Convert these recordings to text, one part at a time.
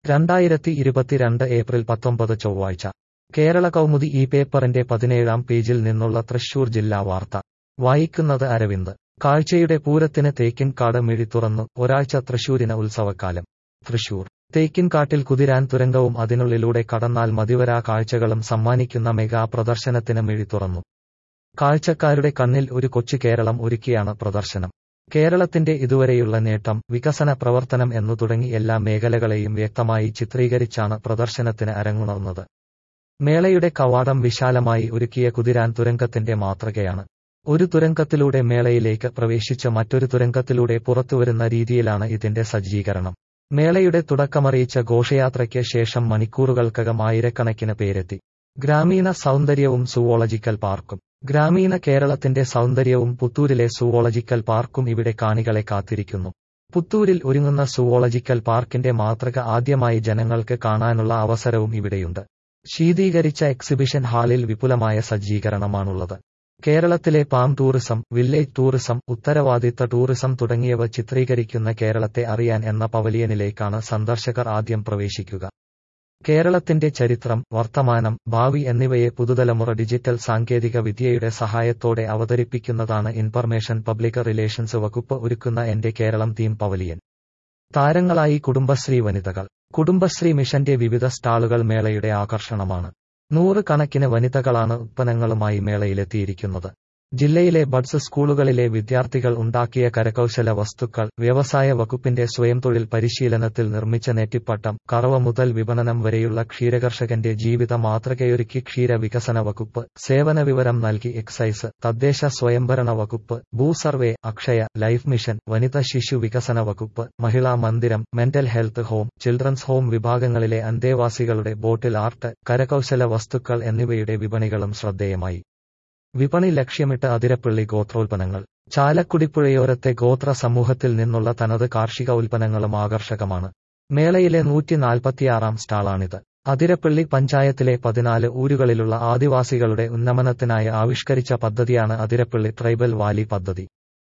രണ്ടായിരത്തി ഇരുപത്തിരണ്ട് ഏപ്രിൽ പത്തൊമ്പത് ചൊവ്വാഴ്ച കേരള കൗമുദി ഈ പേപ്പറിന്റെ പതിനേഴാം പേജിൽ നിന്നുള്ള തൃശൂർ ജില്ലാ വാർത്ത വായിക്കുന്നത് അരവിന്ദ് കാഴ്ചയുടെ പൂരത്തിന് തേക്കിൻകാട് മിഴി തുറന്നു ഒരാഴ്ച തൃശൂരിന് ഉത്സവക്കാലം തൃശൂർ തേക്കിൻകാട്ടിൽ കുതിരാൻ തുരങ്കവും അതിനുള്ളിലൂടെ കടന്നാൽ മതിവരാ കാഴ്ചകളും സമ്മാനിക്കുന്ന മെഗാ പ്രദർശനത്തിന് മിഴി തുറന്നു കാഴ്ചക്കാരുടെ കണ്ണിൽ ഒരു കൊച്ചു കേരളം ഒരുക്കിയാണ് പ്രദർശനം കേരളത്തിന്റെ ഇതുവരെയുള്ള നേട്ടം വികസന പ്രവർത്തനം എന്നു തുടങ്ങി എല്ലാ മേഖലകളെയും വ്യക്തമായി ചിത്രീകരിച്ചാണ് പ്രദർശനത്തിന് അരങ്ങുണർന്നത് മേളയുടെ കവാടം വിശാലമായി ഒരുക്കിയ കുതിരാൻ തുരങ്കത്തിന്റെ മാതൃകയാണ് ഒരു തുരങ്കത്തിലൂടെ മേളയിലേക്ക് പ്രവേശിച്ച് മറ്റൊരു തുരങ്കത്തിലൂടെ പുറത്തുവരുന്ന രീതിയിലാണ് ഇതിന്റെ സജ്ജീകരണം മേളയുടെ തുടക്കമറിയിച്ച ഘോഷയാത്രയ്ക്ക് ശേഷം മണിക്കൂറുകൾക്കകം ആയിരക്കണക്കിന് പേരെത്തി ഗ്രാമീണ സൗന്ദര്യവും സുവോളജിക്കൽ പാർക്കും ഗ്രാമീണ കേരളത്തിന്റെ സൗന്ദര്യവും പുത്തൂരിലെ സുവോളജിക്കൽ പാർക്കും ഇവിടെ കാണികളെ കാത്തിരിക്കുന്നു പുത്തൂരിൽ ഒരുങ്ങുന്ന സുവോളജിക്കൽ പാർക്കിന്റെ മാതൃക ആദ്യമായി ജനങ്ങൾക്ക് കാണാനുള്ള അവസരവും ഇവിടെയുണ്ട് ശീതീകരിച്ച എക്സിബിഷൻ ഹാളിൽ വിപുലമായ സജ്ജീകരണമാണുള്ളത് കേരളത്തിലെ പാം ടൂറിസം വില്ലേജ് ടൂറിസം ഉത്തരവാദിത്ത ടൂറിസം തുടങ്ങിയവ ചിത്രീകരിക്കുന്ന കേരളത്തെ അറിയാൻ എന്ന പവലിയനിലേക്കാണ് സന്ദർശകർ ആദ്യം പ്രവേശിക്കുക കേരളത്തിന്റെ ചരിത്രം വർത്തമാനം ഭാവി എന്നിവയെ പുതുതലമുറ ഡിജിറ്റൽ സാങ്കേതിക വിദ്യയുടെ സഹായത്തോടെ അവതരിപ്പിക്കുന്നതാണ് ഇൻഫർമേഷൻ പബ്ലിക് റിലേഷൻസ് വകുപ്പ് ഒരുക്കുന്ന എന്റെ കേരളം തീം പവലിയൻ താരങ്ങളായി കുടുംബശ്രീ വനിതകൾ കുടുംബശ്രീ മിഷന്റെ വിവിധ സ്റ്റാളുകൾ മേളയുടെ ആകർഷണമാണ് നൂറ് കണക്കിന് വനിതകളാണ് ഉത്പന്നങ്ങളുമായി മേളയിലെത്തിയിരിക്കുന്നത് ജില്ലയിലെ ബഡ്സ് സ്കൂളുകളിലെ വിദ്യാർത്ഥികൾ ഉണ്ടാക്കിയ കരകൗശല വസ്തുക്കൾ വ്യവസായ വകുപ്പിന്റെ സ്വയം തൊഴിൽ പരിശീലനത്തിൽ നിർമ്മിച്ച നെറ്റിപ്പട്ടം കറവ മുതൽ വിപണനം വരെയുള്ള ക്ഷീരകർഷകന്റെ ജീവിത മാതൃകയൊരുക്കി ക്ഷീര വികസന വകുപ്പ് സേവന വിവരം നൽകി എക്സൈസ് തദ്ദേശ സ്വയംഭരണ വകുപ്പ് ഭൂസർവേ അക്ഷയ ലൈഫ് മിഷൻ വനിത ശിശു വികസന വകുപ്പ് മഹിളാ മന്ദിരം mental health home children's home വിഭാഗങ്ങളിലെ അന്തേവാസികളുടെ ബോട്ടിൽ ആർട്ട് കരകൗശല വസ്തുക്കൾ എന്നിവയുടെ വിപണികളും ശ്രദ്ധേയമായി വിപണി ലക്ഷ്യമിട്ട് അതിരപ്പള്ളി ഗോത്രോൽപ്പന്നങ്ങൾ ചാലക്കുടിപ്പുഴയോരത്തെ ഗോത്ര സമൂഹത്തിൽ നിന്നുള്ള തനത് കാർഷിക ഉൽപ്പന്നങ്ങളും ആകർഷകമാണ് മേളയിലെ നൂറ്റി നാൽപ്പത്തിയാറാം സ്റ്റാളാണിത് അതിരപ്പള്ളി പഞ്ചായത്തിലെ പതിനാല് ഊരുകളിലുള്ള ആദിവാസികളുടെ ഉന്നമനത്തിനായി ആവിഷ്കരിച്ച പദ്ധതിയാണ് അതിരപ്പള്ളി ട്രൈബൽ വാലി പദ്ധതി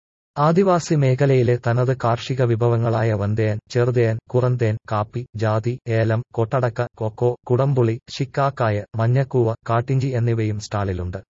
ആദിവാസി മേഖലയിലെ തനത് കാർഷിക വിഭവങ്ങളായ വന്തേൻ ചെറുതേൻ കുറന്തേൻ കാപ്പി ജാതി ഏലം കൊട്ടടക്ക കൊക്കോ കുടംപുളി ശിക്കാക്കായ മഞ്ഞക്കൂവ കാട്ടിഞ്ചി എന്നിവയും സ്റ്റാളിലുണ്ട്